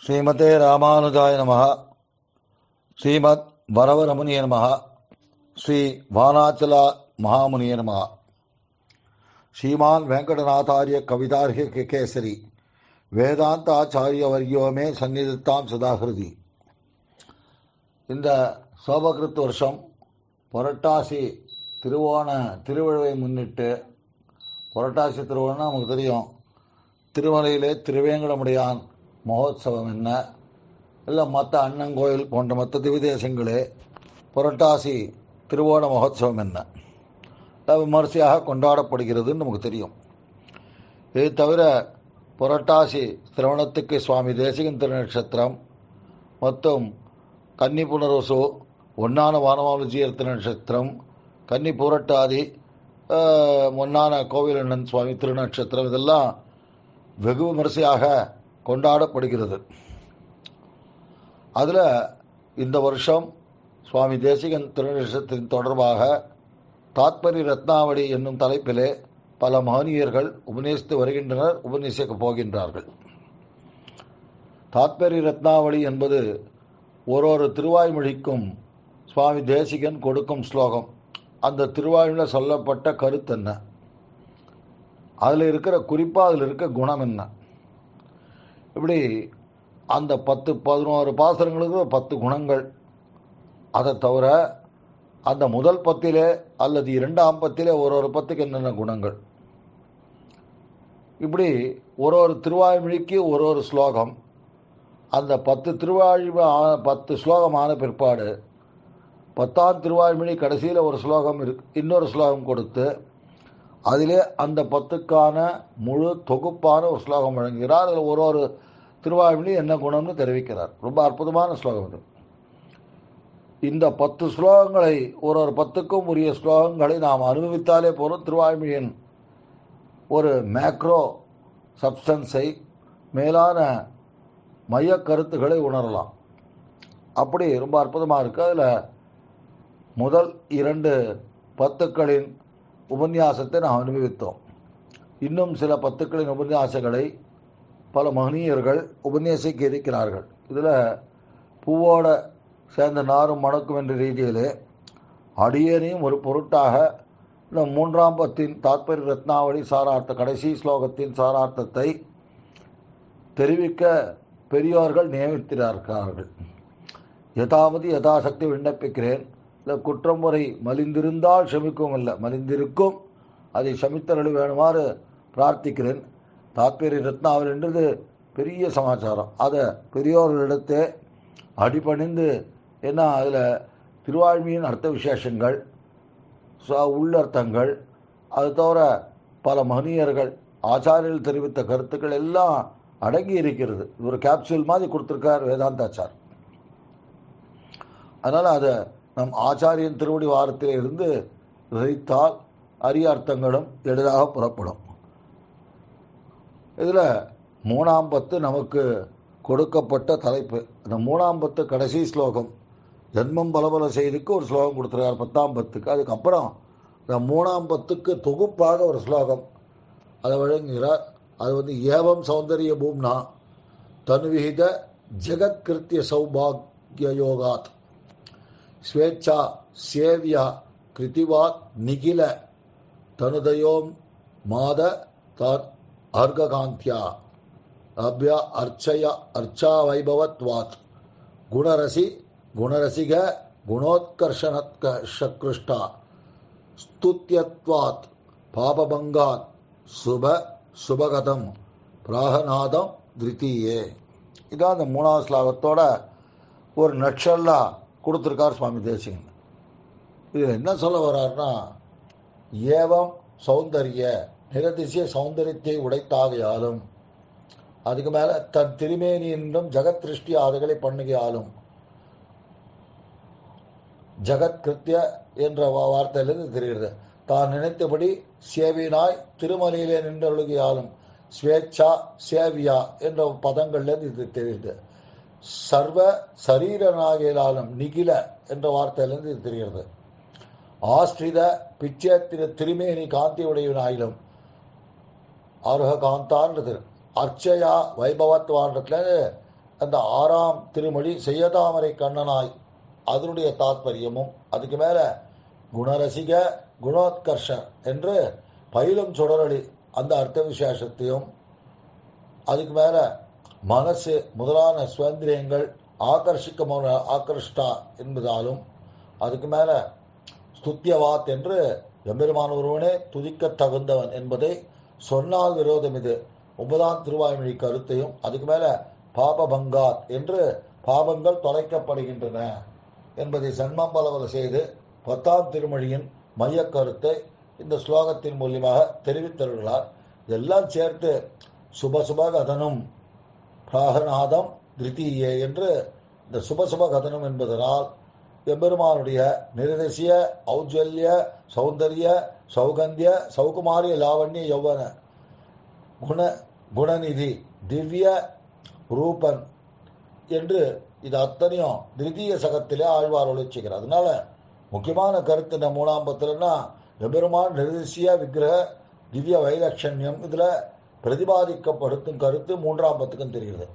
ஸ்ரீமதே ராமானுஜாய நம ஸ்ரீமத் வரவரமுனிய நம ஸ்ரீ வானாச்சல மகாமுனிய நம ஸ்ரீமான் வெங்கடநாதாரிய கவிதார்ஹ கேசரி வேதாந்த ஆச்சாரிய வர்யோ மே சந்நிதித்தாம் சதாகிருதி இந்த சோபகிருத் வருஷம் புரட்டாசி திருவோண திருவிழாவை முன்னிட்டு புரட்டாசி திருவோணம் நமக்கு தெரியும் திருமலையிலே திருவேங்கடமுடையான் மகோத்சவம் என்ன இல்லை மற்ற அண்ணங்கோயில் போன்ற மற்ற திவிதேசங்களே புரட்டாசி திருவோண மகோத்சவம் என்ன அது விமர்சையாக கொண்டாடப்படுகிறதுன்னு நமக்கு தெரியும் இது தவிர புரட்டாசி சிரவணத்துக்கு சுவாமி தேசிகன் திருநட்சத்திரம் மற்றும் கன்னி புனரோசு ஒன்னான வானமாவளிஜியர் திருநட்சத்திரம் கன்னி பூரட்டாதி ஒன்னான கோவிலண்ணன் சுவாமி திருநட்சத்திரம் இதெல்லாம் வெகு விமரிசையாக கொண்டாடப்படுகிறது அதில் இந்த வருஷம் சுவாமி தேசிகன் திருநட்சத்தின் தொடர்பாக தாத்பரி ரத்னாவளி என்னும் தலைப்பிலே பல மகனியர்கள் உபநேசித்து வருகின்றனர் உபநேசிக்க போகின்றார்கள் தாத்பரி ரத்னாவளி என்பது ஒரு ஒரு திருவாய்மொழிக்கும் சுவாமி தேசிகன் கொடுக்கும் ஸ்லோகம் அந்த திருவாய்மொழியில் சொல்லப்பட்ட கருத்து என்ன அதில் இருக்கிற குறிப்பாக அதில் இருக்க குணம் என்ன இப்படி அந்த பத்து பதினோரு பாசனங்களுக்கு பத்து குணங்கள் அதை தவிர அந்த முதல் பத்திலே அல்லது இரண்டாம் பத்திலே ஒரு ஒரு பத்துக்கு என்னென்ன குணங்கள் இப்படி ஒரு ஒரு திருவாய்மொழிக்கு ஒரு ஒரு ஸ்லோகம் அந்த பத்து திருவாழி பத்து ஸ்லோகம் ஆன பிற்பாடு பத்தாம் திருவாய்மொழி கடைசியில் ஒரு ஸ்லோகம் இருக்கு இன்னொரு ஸ்லோகம் கொடுத்து அதிலே அந்த பத்துக்கான முழு தொகுப்பான ஒரு ஸ்லோகம் வழங்குகிறார் அதில் ஒரு ஒரு திருவாய்மொழி என்ன குணம்னு தெரிவிக்கிறார் ரொம்ப அற்புதமான ஸ்லோகம் இது இந்த பத்து ஸ்லோகங்களை ஒரு ஒரு பத்துக்கும் உரிய ஸ்லோகங்களை நாம் அனுபவித்தாலே போதும் திருவாய்மொழியின் ஒரு மேக்ரோ சப்ஸ்டன்ஸை மேலான மைய கருத்துக்களை உணரலாம் அப்படி ரொம்ப அற்புதமாக இருக்குது அதில் முதல் இரண்டு பத்துக்களின் உபன்யாசத்தை நாம் அனுபவித்தோம் இன்னும் சில பத்துக்களின் உபன்யாசங்களை பல மகனீயர்கள் உபன்யாசிக்க இருக்கிறார்கள் இதில் பூவோட சேர்ந்த நாரும் மணக்கும் என்ற ரீதியிலே அடியனையும் ஒரு பொருட்டாக இந்த மூன்றாம் பத்தின் தாத்பரி ரத்னாவளி சாரார்த்த கடைசி ஸ்லோகத்தின் சாரார்த்தத்தை தெரிவிக்க பெரியோர்கள் நியமித்திருக்கிறார்கள் யதாமதி யதாசக்தி விண்ணப்பிக்கிறேன் இல்லை குற்றம் முறை மலிந்திருந்தால் ஷமிக்கவும் இல்லை மலிந்திருக்கும் அதை சமித்தரளி வேணுமாறு பிரார்த்திக்கிறேன் தாத்பரிய ரத்னாவல் என்றது பெரிய சமாச்சாரம் அதை பெரியோர்களிடத்தே அடிபணிந்து என்ன அதில் திருவாழ்மையின் அர்த்த விசேஷங்கள் உள்ளர்த்தங்கள் அது தவிர பல மகனியர்கள் ஆச்சாரியர்கள் தெரிவித்த கருத்துக்கள் எல்லாம் அடங்கி இருக்கிறது ஒரு கேப்சூல் மாதிரி கொடுத்துருக்கார் வேதாந்தாச்சார் அதனால் அதை நம் ஆச்சாரியன் திருவடி வாரத்தில் இருந்து விதைத்தால் அரிய அர்த்தங்களும் எளிதாக புறப்படும் இதில் மூணாம் பத்து நமக்கு கொடுக்கப்பட்ட தலைப்பு அந்த மூணாம் பத்து கடைசி ஸ்லோகம் ஜென்மம் பலபல செய்திக்கு ஒரு ஸ்லோகம் கொடுத்துருக்கார் பத்தாம் பத்துக்கு அதுக்கப்புறம் இந்த மூணாம் பத்துக்கு தொகுப்பாக ஒரு ஸ்லோகம் அதை வழங்குகிறார் அது வந்து ஏவம் சௌந்தரிய பூம்னா தனுவிகித ஜெகத்கிருத்திய சௌபாகிய யோகாத் ஸ்வேச்சா சேவியா கிருத்திவாத் நிகில தனுதயோம் மாத தான் அர்ககாந்தியா அபியா அர்ச்சய அர்ச்சா வைபவத்வாத் குணரசி குணரசிக குணோத்கர்ஷனத்கிருஷ்டா ஸ்துத்தியத்வாத் பாபபங்காத் சுப சுபகதம் பிராகநாதம் திருத்தீயே இதான் அந்த மூணாவது ஸ்லாகத்தோட ஒரு நட்சல்லா கொடுத்துருக்கார் சுவாமி தேசிகன் இதில் என்ன சொல்ல வர்றாருன்னா ஏவம் சௌந்தரிய நிரதிசிய சௌந்தரியத்தை உடைத்தாகையாலும் அதுக்கு மேலே தன் திருமேனி என்றும் ஜெகத் திருஷ்டி ஆதுகளை பண்ணுகையாலும் ஜெகத் கிருத்திய என்ற வார்த்தையிலிருந்து தெரிகிறது தான் நினைத்தபடி சேவினாய் திருமலையிலே நின்றொழுகையாலும் ஸ்வேச்சா சேவியா என்ற பதங்கள்லேருந்து இது தெரியுது சர்வ சரீரனாகியலாலும் நிகில என்ற வார்த்தையிலிருந்து இது தெரிகிறது ஆஸ்ரித பிச்சேத்திர திருமேனி காந்தி உடையவனாயிலும் அருக காந்தான்றது அர்ச்சையா வைபவத்வான்றதுல அந்த ஆறாம் திருமொழி செய்யதாமரை கண்ணனாய் அதனுடைய தாத்பரியமும் அதுக்கு மேல குணரசிக குணோத்கர்ஷ என்று பயிலும் சுடரொளி அந்த அர்த்த விசேஷத்தையும் அதுக்கு மேல மனசு முதலான சுதந்திரியங்கள் ஆகர்ஷிக்க ஆகர்ஷ்டா என்பதாலும் அதுக்கு மேல ஸ்துத்தியவாத் என்று எம்பெருமான் ஒருவனே துதிக்க தகுந்தவன் என்பதை சொன்னால் விரோதம் இது ஒன்பதாம் திருவாய்மொழி கருத்தையும் அதுக்கு மேல பாபபங்காத் என்று பாபங்கள் தொலைக்கப்படுகின்றன என்பதை சன்மம் பலவல செய்து பத்தாம் திருமொழியின் மையக் கருத்தை இந்த ஸ்லோகத்தின் மூலியமாக தெரிவித்தருள்ளார் இதெல்லாம் சேர்த்து சுபசுப கதனும் பிராகநாதம் திருத்தீயே என்று இந்த சுபசுப கதனம் என்பதனால் எம்பெருமானுடைய நிரதிசிய ஔஜ்வல்ய சௌந்தர்ய சௌகந்திய சௌகுமாரிய லாவண்ய யௌவன குண குணநிதி திவ்ய ரூபன் என்று இது அத்தனையும் திருதீய சகத்திலே ஆழ்வார் ஒழிச்சுக்கிறார் அதனால முக்கியமான கருத்து இந்த மூணாம் பத்துலன்னா எபெருமான் நிர்திசிய விக்கிரக திவ்ய வைலட்சண்யம் இதுல பிரதிபாதிக்கப்படுத்தும் கருத்து மூன்றாம் பத்துக்கும் தெரிகிறது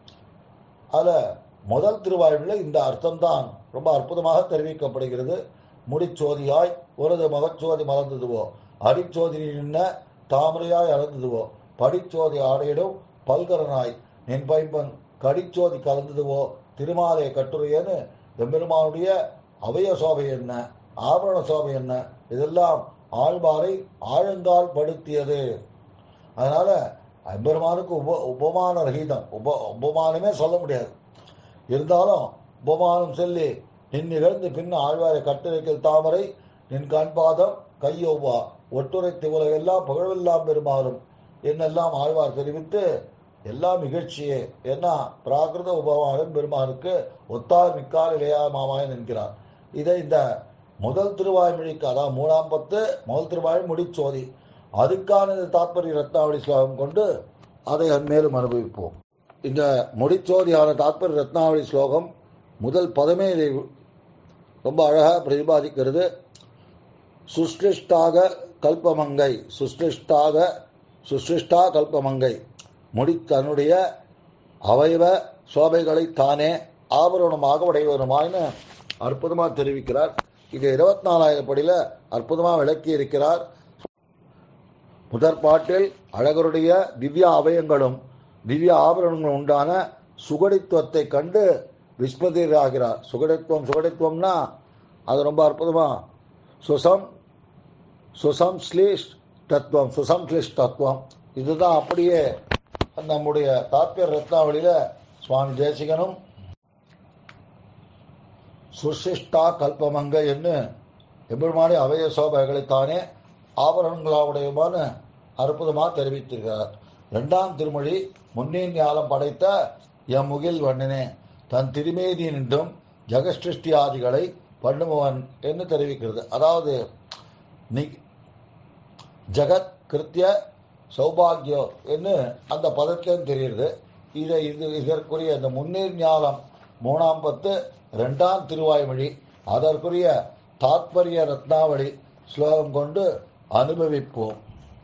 அதுல முதல் திருவாழ்வில் இந்த அர்த்தம்தான் ரொம்ப அற்புதமாக தெரிவிக்கப்படுகிறது முடிச்சோதியாய் ஒருது மகச்சோதி மலர்ந்ததுவோ அடிச்சோதி நின்ன தாமரையாய் அலர்ந்ததுவோ படிச்சோதி ஆடையிடும் பல்கரனாய் நின் பைம்பன் கடிச்சோதி கலந்ததுவோ திருமாலை கட்டுரையன்னு எம்பெருமானுடைய அவய சோபை என்ன ஆபரண சோபை என்ன இதெல்லாம் ஆழ்வாரை ஆழங்கால் படுத்தியது அதனால எம்பெருமானுக்கு உப உபமான ரகிதம் உப உபமானமே சொல்ல முடியாது இருந்தாலும் உபமானம் சொல்லி நின் நிகழ்ந்து பின் ஆழ்வாரை கட்டுரைக்கல் தாமரை நின் கண்பாதம் கையொவ்வா ஒட்டுரைத்து உலகெல்லாம் புகழெல்லாம் பெருமாறும் என்னெல்லாம் ஆழ்வார் தெரிவித்து எல்லாம் நிகழ்ச்சியே ஏன்னா பிராகிருத உபமானம் பெருமானுக்கு ஒத்தார் மிக்கால் இளையா மாமாயன் என்கிறார் இதை இந்த முதல் திருவாய்மொழிக்கு அதாவது மூணாம் பத்து முதல் திருவாய் முடிச்சோதி அதுக்கான தாத்பரிய ரத்னாவளி ஸ்லோகம் கொண்டு அதை மேலும் அனுபவிப்போம் இந்த முடிச்சோதியான தாத்பரிய ரத்னாவளி ஸ்லோகம் முதல் பதமே இதை ரொம்ப அழகாக பிரதிபாதிக்கிறது சுஷ்டிஷ்டாக கல்பமங்கை சுஷ்டிஷ்டாக சுஷ்டிஷ்டா கல்பமங்கை முடி தன்னுடைய அவயவ சோபைகளை தானே ஆபரணமாக உடையவருமாய்னு அற்புதமாக தெரிவிக்கிறார் இது இருபத்தி நாலாயிரம் படியில் அற்புதமாக விளக்கி இருக்கிறார் முதற் பாட்டில் அழகருடைய திவ்ய அவயங்களும் திவ்ய ஆபரணங்களும் உண்டான சுகடித்துவத்தை கண்டு விஸ்மதிராகிறார் சுகடித்துவம் சுகடித்துவம்னா அது ரொம்ப அற்புதமா சுசம் சுசம்ஸ்லிஷ் தத்துவம் சுசம்ஸ்லிஷ் தத்துவம் இதுதான் அப்படியே நம்முடைய தாத்பரிய ரத்னாவளியில சுவாமி தேசிகனும் சுசிஷ்டா கல்பமங்க என்று எம்பெருமானி அவய சோபைகளைத்தானே ஆபரணங்களாவுடையமான அற்புதமாக தெரிவித்திருக்கிறார் இரண்டாம் திருமொழி முன்னேன் ஞாலம் படைத்த எம் முகில் வண்ணனே தன் திருமேனி நின்றும் ஜெகசிருஷ்டி ஆதிகளை பண்ணுபவன் என்று தெரிவிக்கிறது அதாவது நி ஜெகத் கிருத்திய சௌபாகியோ என்று அந்த பதத்திலும் தெரியுது இதை இது இதற்குரிய இந்த முன்னேர் ஞானம் மூணாம் பத்து ரெண்டாம் திருவாய்மொழி அதற்குரிய தாத்பரிய ரத்னாவளி ஸ்லோகம் கொண்டு அனுபவிப்போம்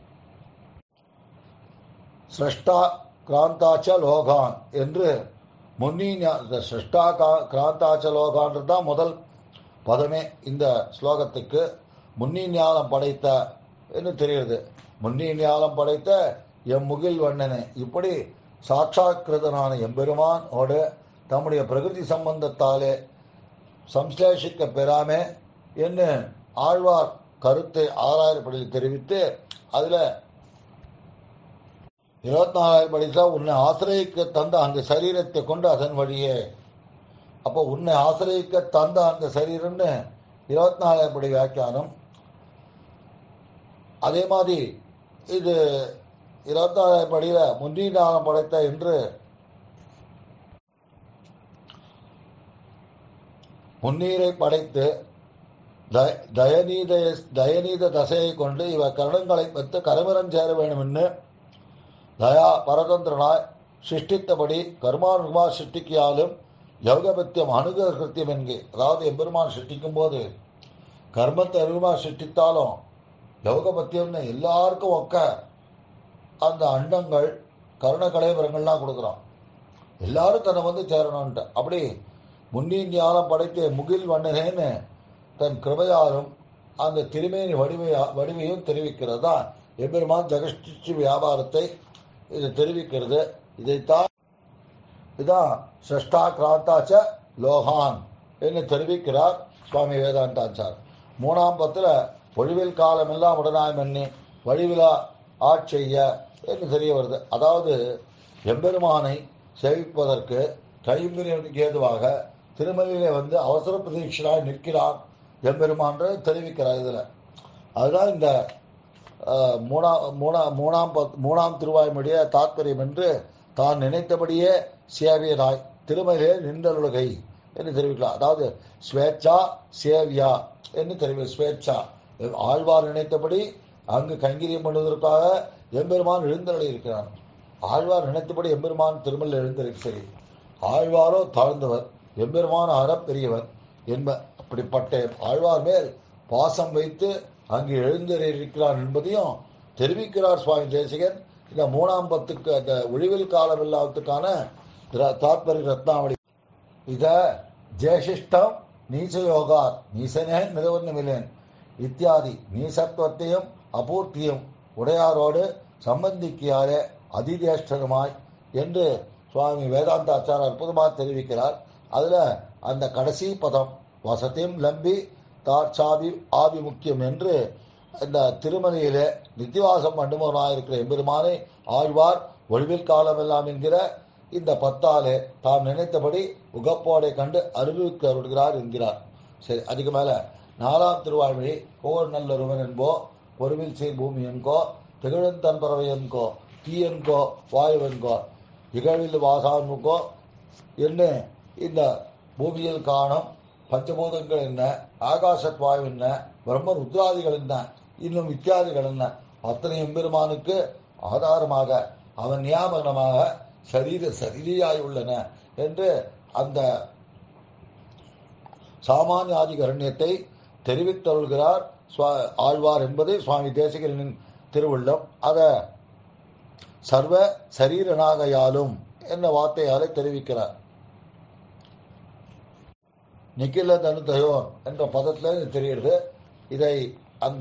சிரஷ்டா கிராந்தாச்ச லோகான் என்று முன்னி சிரஷ்டா கிராந்தாச்ச லோகான்றது தான் முதல் பதமே இந்த ஸ்லோகத்துக்கு முன்னி ஞானம் படைத்த என்று தெரியுது முன்னி ஞானம் படைத்த எம் முகில் வண்ணனே இப்படி சாட்சாத்கிருதனான எம்பெருமானோடு தம்முடைய பிரகிருதி சம்பந்தத்தாலே சம்ஸ்லேஷிக்க பெறாமே என்று ஆழ்வார் கருத்தை ஆறாயிரப்படியில் தெரிவித்து அதுல இருபத்தி நாலாயிரம் படித்தான் உன்னை ஆசிரியக்க தந்த அந்த சரீரத்தை கொண்டு அதன் வழியே அப்போ உன்னை ஆசிரியக்க தந்த அந்த சரீரம்னு இருபத்தி நாலாயிரம் படி வியாக்கியானம் அதே மாதிரி இது இருபத்தி நாலாயிரம் படியில முன்னீடானம் படைத்த என்று முன்னீரை படைத்து த- தயநீத தயநீத தசையை கொண்டு இவ கருணங்களை பெற்று கரமிரம் சேர வேண்டும் என்று தயா பரதந்திரனாய் சிருஷ்டித்தபடி கர்மானுகுமா சிருஷ்டிக்கியாலும் யோகபத்தியம் அணுக கிருத்தியம் என்கே அதாவது எம்பெருமான் சிருஷ்டிக்கும் போது கர்மத்தை அனுகுமா சிருஷ்டித்தாலும் யோகபத்தியம்னு எல்லாருக்கும் ஒக்க அந்த அண்டங்கள் கருண கலைவரங்கள்லாம் கொடுக்குறான் எல்லாரும் தன்னை வந்து சேரணும்ட்டு அப்படி முன்னின் ஞானம் படைத்த முகில் வண்ணனேன்னு தன் கிருபையாலும் அந்த திருமேனி வடிவையா வடிவையும் தெரிவிக்கிறது தான் எம்பெருமான் ஜெகஷ்டி வியாபாரத்தை இது தெரிவிக்கிறது இதைத்தான் இதான் சஷ்டா கிராந்தாச்ச லோகான் என்று தெரிவிக்கிறார் சுவாமி வேதாந்தாச்சார் மூணாம் பத்தில் ஒழிவில் காலமெல்லாம் உடனாய் மன்னி வழிவிழா ஆட்செய்ய என்று தெரிய வருது அதாவது எம்பெருமானை சேவிப்பதற்கு கைம்பிரியனுக்கு ஏதுவாக திருமலையிலே வந்து அவசர பிரதீட்சனாய் நிற்கிறான் எம்பெருமான் தெரிவிக்கிறார் இதில் அதுதான் இந்த அஹ், மூணா மூணா மூணாம் பத் மூணாம் திருவாய்மொழிய தாத்பரியம் என்று தான் நினைத்தபடியே சேவியராய் திருமலையே நின்றலுகை என்று தெரிவிக்கலாம் அதாவது ஸ்வேச்சா சேவியா என்று தெரிவி ஸ்வேச்சா ஆழ்வார் நினைத்தபடி அங்கு கைங்கரியம் பண்ணுவதற்காக எம்பெருமான் எழுந்தருளி இருக்கிறான் ஆழ்வார் நினைத்தபடி எம்பெருமான் திருமல் எழுந்திருக்க சரி ஆழ்வாரோ தாழ்ந்தவர் எம்பெருமான் அறப் பெரியவர் என்ப அப்படிப்பட்ட ஆழ்வார் மேல் பாசம் வைத்து அங்கு எழுந்தருளிருக்கிறார் என்பதையும் தெரிவிக்கிறார் சுவாமி தேசிகன் இந்த மூணாம் பத்துக்கு அந்த ஒழிவில் காலமில்லாததுக்கான திர- தாத்பரிய ரத்னாவளி இத ஜேஷிஷ்டம் நீசயோகா நீசனே நிறுவனமில்லேன் இத்தியாதி நீசத்துவத்தையும் அபூர்த்தியும் உடையாரோடு சம்பந்திக்கியாரே அதிஜேஷ்டருமாய் என்று சுவாமி வேதாந்த ஆச்சார் அற்புதமாக தெரிவிக்கிறார் அதுல அந்த கடைசி பதம் வசதியும் லம்பி தாட்சாதி ஆபிமுக்கியம் என்று இந்த திருமலையிலே நித்திவாசம் பண்ணுபவனாக இருக்கிற எம்பெருமானை ஆழ்வார் ஒழிவில் காலமெல்லாம் என்கிற இந்த பத்தாலே தாம் நினைத்தபடி உகப்போடை கண்டு அனுபவிக்க அருள்கிறார் என்கிறார் சரி அதுக்கு மேல நாலாம் திருவாழ்மொழி கோர் நல்லொருவன் என்போ பொறுவில் சீர் பூமி என்கோ திகழந்தன் பறவை என்கோ தீயன்கோ வாயுவென்கோ இகழில் வாசான்முகோ என்ன இந்த பூமியில் காணும் பஞ்சபூதங்கள் என்ன ஆகாசத் வாயு என்ன பிரம்ம ருத்ராதிகள் என்ன இன்னும் இத்தியாதிகள் என்ன அத்தனை எம்பெருமானுக்கு ஆதாரமாக அவன் நியாமகமாக சரீர சரீரியாய் உள்ளன என்று அந்த சாமானிய ஆதிகரண்யத்தை தெரிவித்தருள்கிறார் சுவா- ஆழ்வார் என்பது சுவாமி தேசிகரின் திருவுள்ளம் அத சர்வ சரீரனாகையாலும் என்ற வார்த்தையாலே தெரிவிக்கிறார் நிக்கில தனுதயோன் என்ற பதத்துல இது தெரியுது இதை அந்த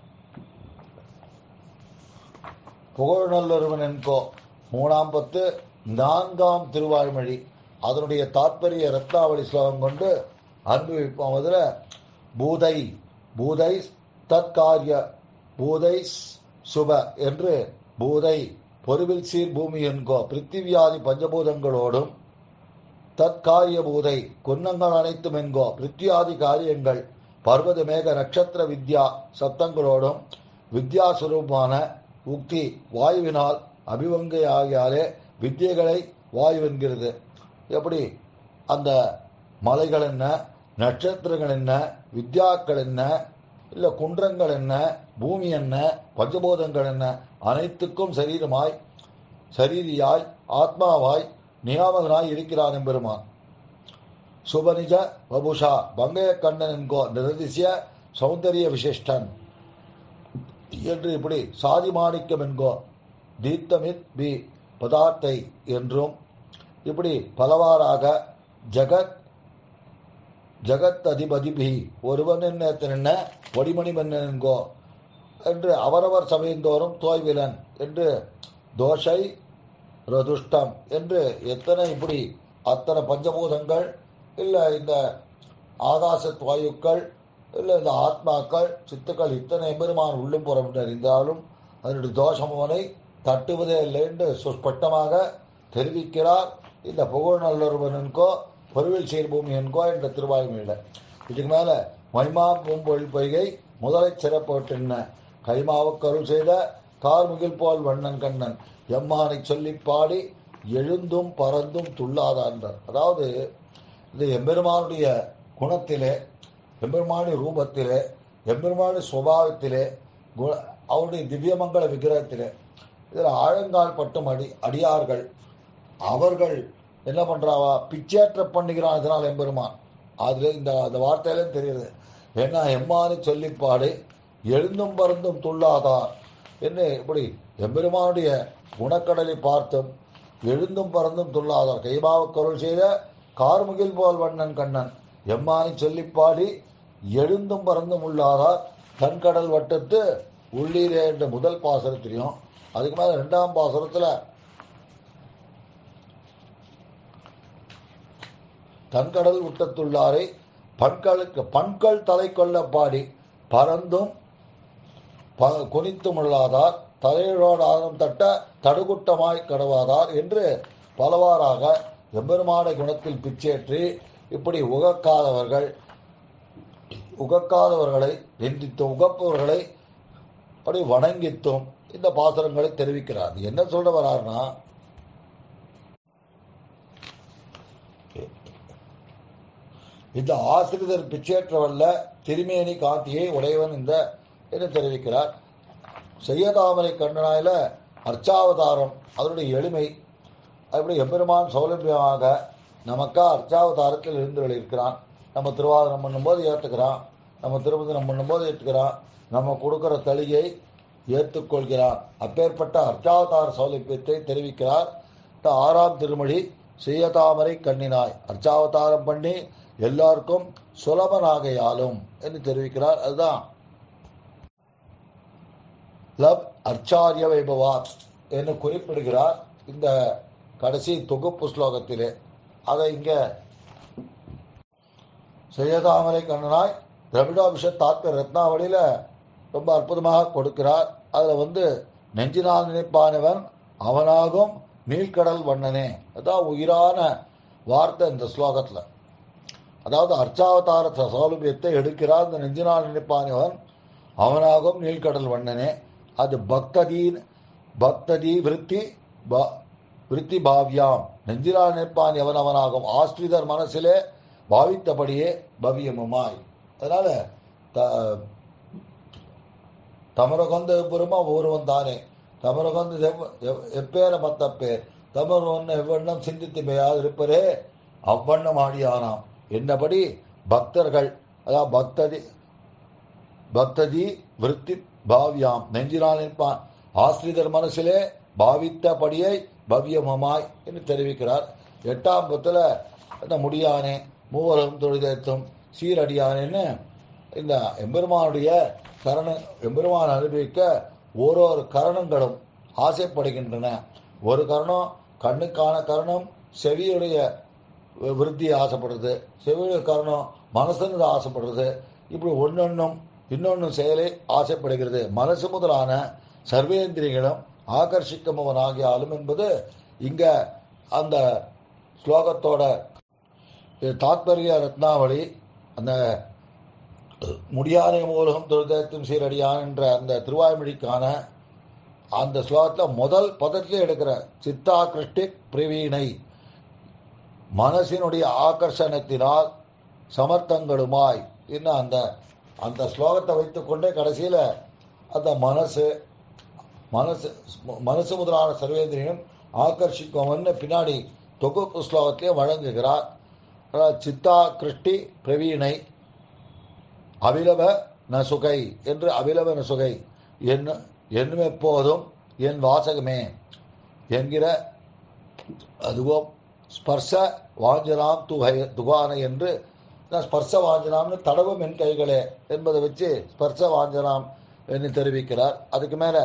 புகழ்நல்லொருவன் என்கோ மூணாம் பத்து நான்காம் திருவாய்மொழி அதனுடைய தாத்பரிய ரத்னாவளி ஸ்லோகம் கொண்டு அனுபவிப்போம் அதுல பூதை பூதை தற்காரிய பூதை சுப என்று பூதை பொருவில் சீர் பூமி என்கோ பிருத்திவியாதி பஞ்சபூதங்களோடும் தற்காரிய பூதை குன்னங்கள் அனைத்தும் என்கோ பிருத்தியாதி காரியங்கள் பர்வத மேக நட்சத்திர வித்யா சப்தங்களோடும் வித்யாசுரூபமான உக்தி வாயுவினால் அபிவங்கை ஆகியாலே வித்தியைகளை வாயு என்கிறது எப்படி அந்த மலைகள் என்ன நட்சத்திரங்கள் என்ன வித்யாக்கள் என்ன இல்ல குன்றங்கள் என்ன பூமி என்ன பஞ்சபோதங்கள் என்ன அனைத்துக்கும் சரீரமாய் சரீரியாய் ஆத்மாவாய் நியாமகனாய் இருக்கிறான் எம்பெருமான் சுபனிஜ வபுஷா பங்கைய கண்ணன் என்கோ நிரதிசிய சௌந்தரிய விசிஷ்டன் என்று இப்படி சாதி மாணிக்கம் என்கோ தீப்தமித் பி பதார்த்தை என்றும் இப்படி பலவாறாக ஜகத் ஜகத் அதிபதிபி ஒருவன் என்ன வடிமணி மன்னன் என்கோ என்று அவரவர் சபையந்தோறும் தோய்விலன் என்று தோஷை ரதுஷ்டம் என்று எத்தனை இப்படி அத்தனை பஞ்சபூதங்கள் இல்லை இந்த ஆகாசத் வாயுக்கள் இல்லை இந்த ஆத்மாக்கள் சித்துக்கள் இத்தனை பெருமான் உள்ளும் புறம் அறிந்தாலும் அதனுடைய தோஷமவனை தட்டுவதே இல்லை என்று சுஸ்பட்டமாக தெரிவிக்கிறார் இந்த புகழ் நல்லொருவனுக்கோ பொருவில் சீர்பூமி என்கோ என்ற திருவாயுமையில இதுக்கு மேல மைமா பூம்பொழி பொய்கை முதலை சிறப்போட்டின்ன கைமாவுக்கு அருள் செய்த கார்முகில் போல் வண்ணன் கண்ணன் எம்மானை சொல்லி பாடி எழுந்தும் பறந்தும் துள்ளாதான்றார் அதாவது இந்த எம்பெருமானுடைய குணத்திலே எம்பெருமானுடைய ரூபத்திலே எம்பெருமானுடைய சுபாவத்திலே குண- அவருடைய திவ்யமங்கல விக்கிரகத்திலே இதில் ஆழங்கால் பட்டும் அடி அடியார்கள் அவர்கள் என்ன பண்றாவா பிச்சேற்ற பண்ணுகிறான் இதனால் எம்பெருமான் அதுல இந்த அந்த வார்த்தையில தெரியுது ஏன்னா எம்மானு சொல்லிப்பாடு எழுந்தும் பறந்தும் துள்ளாதார் என்று இப்படி எம்பெருமானுடைய குணக்கடலை பார்த்தும் எழுந்தும் பறந்தும் துள்ளாதார் கைமாவுக் கருள் செய்த கார்முகில் போல் வண்ணன் கண்ணன் எம்மானை சொல்லிப் பாடி எழுந்தும் பறந்தும் உள்ளாதார் தன்கடல் வட்டத்து உள்ளீரே என்ற முதல் பாசனத்திலையும் அதுக்கு மேல ரெண்டாம் பாசனத்துல தன்கடல் விட்டத்துள்ளாரை பண்களுக்கு பண்கள் தலை கொள்ள பாடி பறந்தும் ப- குனித்தும் உள்ளாதார் தலையோடு ஆதம் தட்ட தடுகுட்டமாய் கடவாதார் என்று பலவாறாக எம்பெருமான குணத்தில் பிச்சேற்றி இப்படி உகக்காதவர்கள் உகக்காதவர்களை நிந்தித்தும் உகப்பவர்களை அப்படி வணங்கித்தும் இந்த பாசுரங்களை தெரிவிக்கிறார் என்ன சொல்ல வர்றாருன்னா இந்த ஆசிரியர் பிச்சேற்றவல்ல திருமேனி காந்தியை உடையவன் இந்த என்று தெரிவிக்கிறார் செய்யதாமரை கண்ணனாயில அர்ச்சாவதாரம் அதனுடைய எளிமை அப்படி எம்பெருமான் சௌலபியமாக நமக்கா அர்ச்சாவதாரத்தில் இருந்து இருக்கிறான் நம்ம திருவாதிரம் பண்ணும்போது ஏற்றுக்கிறான் நம்ம திருமந்திரம் பண்ணும்போது ஏற்றுக்கிறான் நம்ம கொடுக்கிற தளியை ஏற்றுக்கொள்கிறான் அப்பேற்பட்ட அர்ச்சாவதார சௌலபியத்தை தெரிவிக்கிறார் இந்த ஆறாம் திருமொழி செய்யதாமரை கண்ணினாய் அர்ச்சாவதாரம் பண்ணி எல்லாருக்கும் சுலபனாகையாலும் என்று தெரிவிக்கிறார் அதுதான் லவ் அர்ச்சாரிய வைபவாத் என்று குறிப்பிடுகிறார் இந்த கடைசி தொகுப்பு ஸ்லோகத்திலே அதை இங்க செய்யதாமரை கண்ணனாய் திரவிடாபிஷ தாத்ப ரத்னாவளியில ரொம்ப அற்புதமாக கொடுக்கிறார் அதுல வந்து நெஞ்சினால் நினைப்பானவன் அவனாகும் நீழ்கடல் வண்ணனே அதான் உயிரான வார்த்தை இந்த ஸ்லோகத்துல அதாவது அர்ச்சாவதார சௌலபியத்தை எடுக்கிறார் இந்த நெஞ்சினால் நினைப்பானவன் அவனாகும் நீழ்கடல் வண்ணனே அது பக்ததீன் பக்ததி விருத்தி ப- விருத்தி பாவ்யாம் நெஞ்சினால் நினைப்பான் எவன் அவனாகும் ஆஸ்திரிதர் மனசிலே பாவித்தபடியே பவியமுமாய் அதனால த- தமரகொந்த பெருமா ஒருவன் தானே தமரகொந்த எவ்வ- எவ்- எப்பேர மத்த பேர் தமரொன்னு எவ்வண்ணம் சிந்தித்து மேயாது இருப்பரே அவ்வண்ணம் ஆடியானாம் என்னபடி பக்தர்கள் அதாவது பக்ததி பக்ததி விருத்தி பாவ்யாம் நெஞ்சினால் நிற்பான் ஆசிரியர் மனசிலே பாவித்தபடியை பவ்யமமாய் என்று தெரிவிக்கிறார் எட்டாம் பத்துல இந்த முடியானே மூவரும் தொழுதேத்தும் சீரடியானேன்னு இந்த எம்பெருமானுடைய கரண எம்பெருமான் அனுபவிக்க ஓரொரு கரணங்களும் ஆசைப்படுகின்றன ஒரு கரணம் கண்ணுக்கான கரணம் செவியுடைய வி- விருத்தியை ஆசைப்படுறது செவியுடைய கரணம் மனசுன்னு ஆசைப்படுறது இப்படி ஒன்னொன்னும் இன்னொன்னும் செயலை ஆசைப்படுகிறது மனசு முதலான சர்வேந்திரியங்களும் ஆகர்ஷிக்கமவன் ஆகியாலும் என்பது இங்க அந்த ஸ்லோகத்தோட இது தாத்பரிய ரத்னாவளி அந்த முடியானை மூலகம் தொழுதத்தும் சீரடியான் என்ற அந்த திருவாய்மொழிக்கான அந்த ஸ்லோகத்தில் முதல் பதத்திலே எடுக்கிற சித்தா கிருஷ்டி பிரவீணை மனசினுடைய ஆகர்ஷணத்தினால் சமர்த்தங்களுமாய் இன்னும் அந்த அந்த ஸ்லோகத்தை வைத்துக்கொண்டே கடைசியில் அந்த மனசு மனசு மனசு முதலான சர்வேந்திரியம் ஆகர்ஷிக்கும்னு பின்னாடி தொகுப்பு ஸ்லோகத்திலே வழங்குகிறார் அதாவது சித்தா கிருஷ்டி பிரவீணை அபிலவ நசுகை என்று அபிலவ நசுகை என்ன என்னும் எப்போதும் என் வாசகமே என்கிற அதுவும் ஸ்பர்ச வாஞ்சனாம் துகை துகானை என்று நான் ஸ்பர்ச வாஞ்சனாம்னு தடவும் என் கைகளே என்பதை வச்சு ஸ்பர்ச வாஞ்சனாம் என்று தெரிவிக்கிறார் அதுக்கு மேல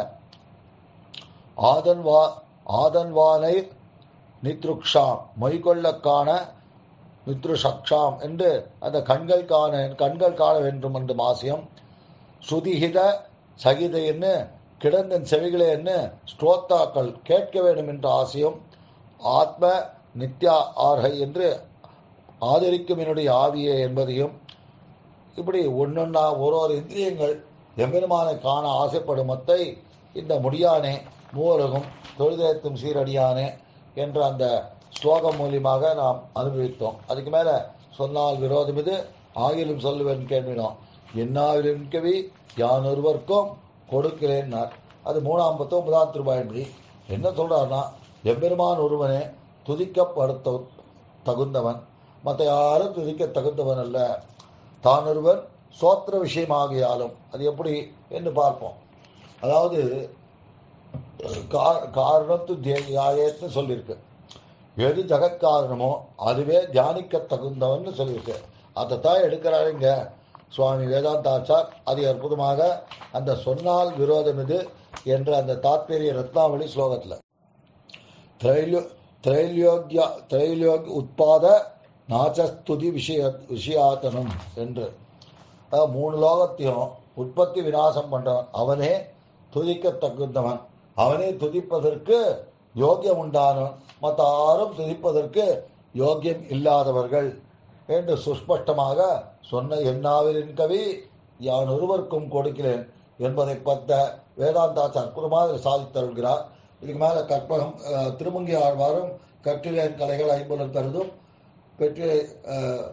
ஆதன்வா ஆதன்வானை நித்ருக்ஷாம் மொய்கொள்ளக்கான நித்ருஷக்ஷாம் என்று அந்த கண்கள் காண கண்கள் காண வேண்டும் என்று மாசியம் சுதிகித சகித என்று கிடந்தன் செவிகளே என்று ஸ்ரோத்தாக்கள் கேட்க வேண்டும் என்ற ஆசையும் ஆத்ம நித்யா ஆர்ஹை என்று ஆதரிக்கும் என்னுடைய ஆவியே என்பதையும் இப்படி ஒன்னொன்னா ஒரு ஒரு இந்திரியங்கள் எம்பெருமானை காண ஆசைப்படும் மத்தை இந்த முடியானே மூவலகும் தொழுதேத்தும் சீரடியானே என்ற அந்த ஸ்லோகம் மூலியமாக நாம் அனுபவித்தோம் அதுக்கு மேல சொன்னால் விரோதம் இது ஆகிலும் சொல்லுவேன் கேள்வினோம் என்னாவிலும் கவி யான் ஒருவருக்கும் கொடுக்கிறேன்னார் அது மூணாம் பத்தோ முதலாம் திருபாயம்படி என்ன சொல்றாருன்னா எம்பெருமான் ஒருவனே துதிக்கப்படுத்த தகுந்தவன் மற்ற யாரும் துதிக்க தகுந்தவன் அல்ல தான் ஒருவன் சோத்திர விஷயமாகியாலும் அது எப்படி என்று பார்ப்போம் அதாவது கா- காரணத்து தியாயேன்னு சொல்லியிருக்கு எது ஜெகத் காரணமோ அதுவே தியானிக்க தகுந்தவன்னு சொல்லியிருக்கு அதைத்தான் எடுக்கிறாருங்க சுவாமி வேதாந்தாச்சார் அது அற்புதமாக அந்த சொன்னால் விரோதம் இது என்ற அந்த தாத்பரிய ரத்னாவளி ஸ்லோகத்தில் திரைலோ திரைலோக்ய திரைலோக் உட்பாத நாச்சஸ்துதி விஷய விஷயாத்தனம் என்று அதாவது மூணு லோகத்தையும் உற்பத்தி விநாசம் பண்றவன் அவனே துதிக்க தகுந்தவன் அவனே துதிப்பதற்கு யோக்கியம் உண்டானவன் மற்ற யாரும் துதிப்பதற்கு யோக்கியம் இல்லாதவர்கள் என்று சுஸ்பஷ்டமாக சொன்ன என்னாவிலின் கவி யான் ஒருவருக்கும் கொடுக்கிறேன் என்பதை பத்த வேதாந்தாச்ச அற்புதமாக சாதித்தருள்கிறார் இதுக்கு மேல கற்பகம் அஹ், திருமங்கி ஆழ்வாரும் கற்றிலேன் கலைகள் ஐம்புலன் கருதும் பெற்று அஹ்,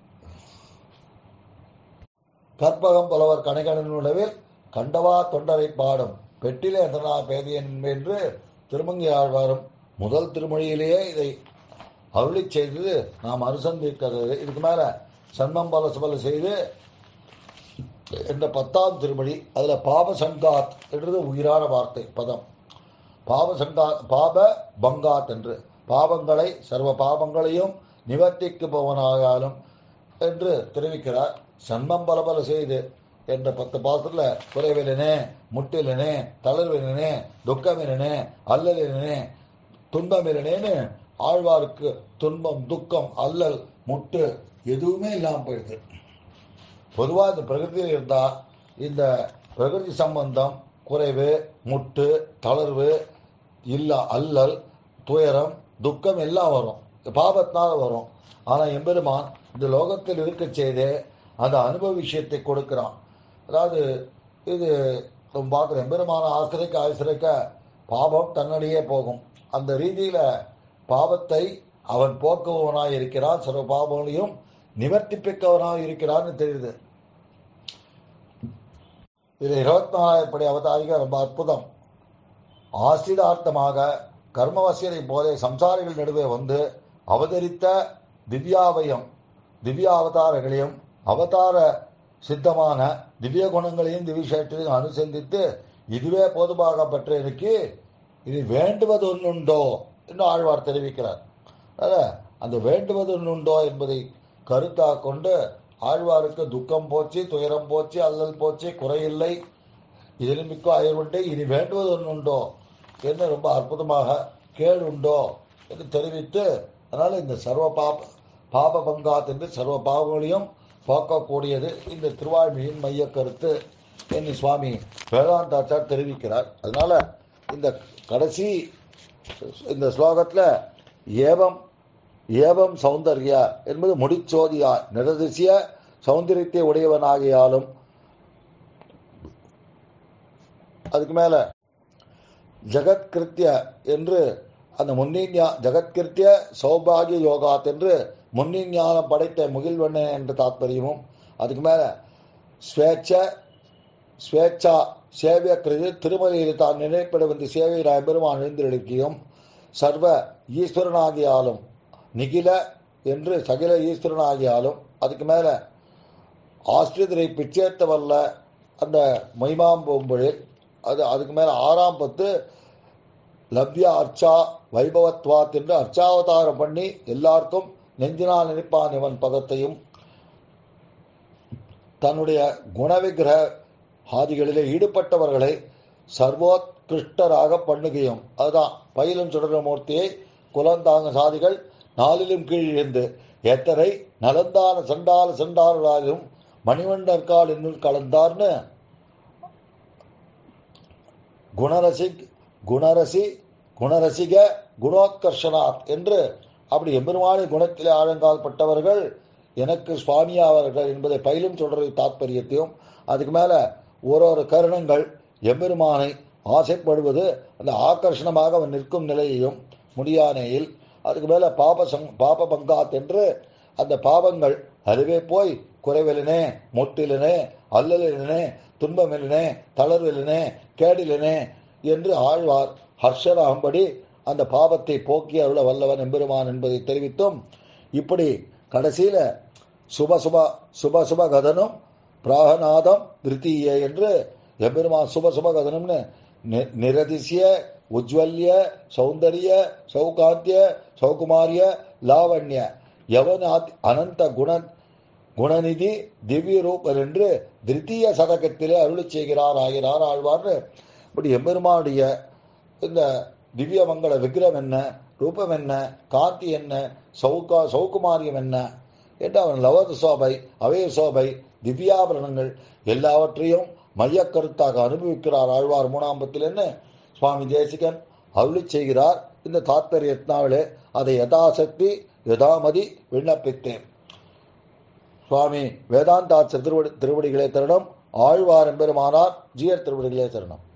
கற்பகம் புலவர் கணைகணன் உணவில் கண்டவா தொண்டரை பாடும் பெட்டிலே எந்தனா பேதியன் என்று திருமங்கி ஆழ்வாரும் முதல் திருமொழியிலேயே இதை அருளி செய்தது நாம் அனுசந்திக்கிறது இதுக்கு மேல சன்மம் பல சுபல செய்து என்ற பத்தாம் திருமொழி அதுல பாப சங்காத் என்றது உயிரான வார்த்தை பதம் பாப சங்கா பாப பங்காத் என்று பாவங்களை சர்வ பாவங்களையும் நிவர்த்திக்கு போவனாகாலும் என்று தெரிவிக்கிறார் சன்மம் பலபல செய்து என்ற பத்து பாசத்துல குறைவிலனே முட்டிலனே தளர்விலனே துக்கமிலனே அல்லலிலனே துன்பமிலனேன்னு ஆழ்வாருக்கு துன்பம் துக்கம் அல்லல் முட்டு எதுவுமே இல்லாம போயிடுது பொதுவா இந்த பிரகிருதியில் இருந்தா இந்த பிரகிருதி சம்பந்தம் குறைவு முட்டு தளர்வு இல்ல அல்லல் துயரம் துக்கம் எல்லாம் வரும் பாபத்தினால வரும் ஆனா எம்பெருமான் இந்த லோகத்தில் இருக்க செய்தே அந்த அனுபவ விஷயத்தை கொடுக்கிறான் அதாவது இது நம்ம பார்க்குறோம் எம்பெருமான ஆசிரிக்க ஆசிரிக்க பாபம் தன்னடியே போகும் அந்த ரீதியில பாவத்தை அவன் போக்குபவனாய் இருக்கிறான் சர்வ பாவங்களையும் நிவர்த்திப்பிக்கவனாய் இருக்கிறான்னு தெரியுது இது இருபத்தி நாலாயிரப்படி அவதாரிக ரொம்ப அற்புதம் ஆசிரிதார்த்தமாக கர்மவசியரை போலே சம்சாரிகள் நடுவே வந்து அவதரித்த திவ்யாவயம் திவ்ய அவதாரங்களையும் அவதார சித்தமான திவ்ய குணங்களையும் திவ்யசேற்றையும் அனுசந்தித்து இதுவே போதுமாக பெற்ற எனக்கு இது வேண்டுவது ஒன்றுண்டோ என்று ஆழ்வார் தெரிவிக்கிறார் அதனால அந்த வேண்டுவது ஒன்றுண்டோ என்பதை கருத்தாக கொண்டு ஆழ்வாருக்கு துக்கம் போச்சு துயரம் போச்சு அல்லல் போச்சு குறையில்லை இதில் மிக்க அயர்வுண்டு இனி வேண்டுவது ஒன்றுண்டோ என்று ரொம்ப அற்புதமாக கேடு உண்டோ என்று தெரிவித்து அதனால இந்த சர்வ பாப பாப பங்காத் என்று சர்வ பாவங்களையும் போக்கக்கூடியது இந்த திருவாழ்மையின் மைய கருத்து என்று சுவாமி வேதாந்தாச்சார் தெரிவிக்கிறார் அதனால இந்த கடைசி இந்த ஸ்லோகத்துல ஏவம் ஏவம் சௌந்தர்யா என்பது முடிச்சோதியா நிரதிசிய சௌந்தரியத்தை உடையவனாகியாலும் அதுக்கு மேல ஜெகத்கிருத்திய என்று அந்த முன்னிஞா ஜெகத்கிருத்திய சௌபாகிய யோகாத் என்று முன்னிஞானம் படைத்த முகில்வண்ணன் என்ற தாத்பரியமும் அதுக்கு மேல ஸ்வேச்ச ஸ்வேச்சா சேவிய கிருதி திருமலையில் தான் நினைப்பட வந்து சேவையராய் பெருமான் எழுந்திருக்கியும் சர்வ ஈஸ்வரனாகியாலும் நிகில என்று சகில ஈஸ்வரனாகியாலும் அதுக்கு மேல ஆஸ்திரியரை பிச்சேத்த வல்ல அந்த மொய்மாம்பொம்பொழில் அது அதுக்கு மேல ஆறாம் பத்து லவ்ய அர்ச்சா வைபவத்வாத் என்று அர்ச்சாவதாரம் பண்ணி எல்லாருக்கும் நெஞ்சினால் நினைப்பான் இவன் பதத்தையும் தன்னுடைய குணவிக்கிரக ஆதிகளிலே ஈடுபட்டவர்களை சர்வோத்கிருஷ்டராக பண்ணுகையும் அதுதான் பயிலும் சுடரமூர்த்தியை குலந்தாங்க சாதிகள் நாளிலும் கீழ் இருந்து எத்தனை நலந்தான சண்டால சென்றார்களாலும் மணிவண்டற்கால் என்னுள் கலந்தார்னு குணரசி குணரசி குணரசிக குணோத்கர்ஷனாத் என்று அப்படி எம்பெருமானி குணத்திலே ஆழங்கால் பட்டவர்கள் எனக்கு சுவாமியாவார்கள் என்பதை பயிலும் தொடரை தாத்பரியத்தையும் அதுக்கு மேல ஒரு ஒரு கருணங்கள் எம்பெருமானை ஆசைப்படுவது அந்த ஆக்கர்ஷணமாக அவன் நிற்கும் நிலையையும் முடியானையில் அதுக்கு மேல பாப சங் பாப பங்காத் என்று அந்த பாவங்கள் அதுவே போய் குறைவிலனே முட்டிலனே அல்லலிலனே துன்பமிலனே தளர்விலனே கேடிலனே என்று ஆழ்வார் ஹர்ஷராகும்படி அந்த பாவத்தை போக்கி அருள வல்லவன் எம்பெருமான் என்பதை தெரிவித்தும் இப்படி கடைசியில சுப சுப சுப சுப கதனும் பிராகநாதம் திருத்தீய என்று எம்பெருமான் சுப சுப கதனம்னு நி- நிரதிசிய உஜ்வல்ய சௌந்தரிய சௌகாந்திய சௌகுமாரிய லாவண்ய யவனாத் அனந்த குண குணநிதி திவ்ய ரூபர் என்று திருத்தீய சதகத்திலே அருளி செய்கிறார் ஆகிறார் ஆழ்வார்னு இப்படி எம்பெருமானுடைய இந்த திவ்ய மங்கள விக்கிரம் என்ன ரூபம் என்ன காந்தி என்ன சௌகா சௌகுமாரியம் என்ன என்று அவன் லவத சோபை அவய சோபை திவ்யாபரணங்கள் எல்லாவற்றையும் மையக்கருத்தாக அனுபவிக்கிறார் ஆழ்வார் மூணாம்பத்தில் என்ன சுவாமி தேசிகன் அருளி செய்கிறார் இந்த தாத்பரியத்தினாலே அதை யதாசக்தி யதாமதி விண்ணப்பித்தேன் சுவாமி வேதாந்தாச்ச திருவடி திருவடிகளே தருணம் ஆழ்வார் எம்பெருமானார் ஜீயர் திருவடிகளே தருணம்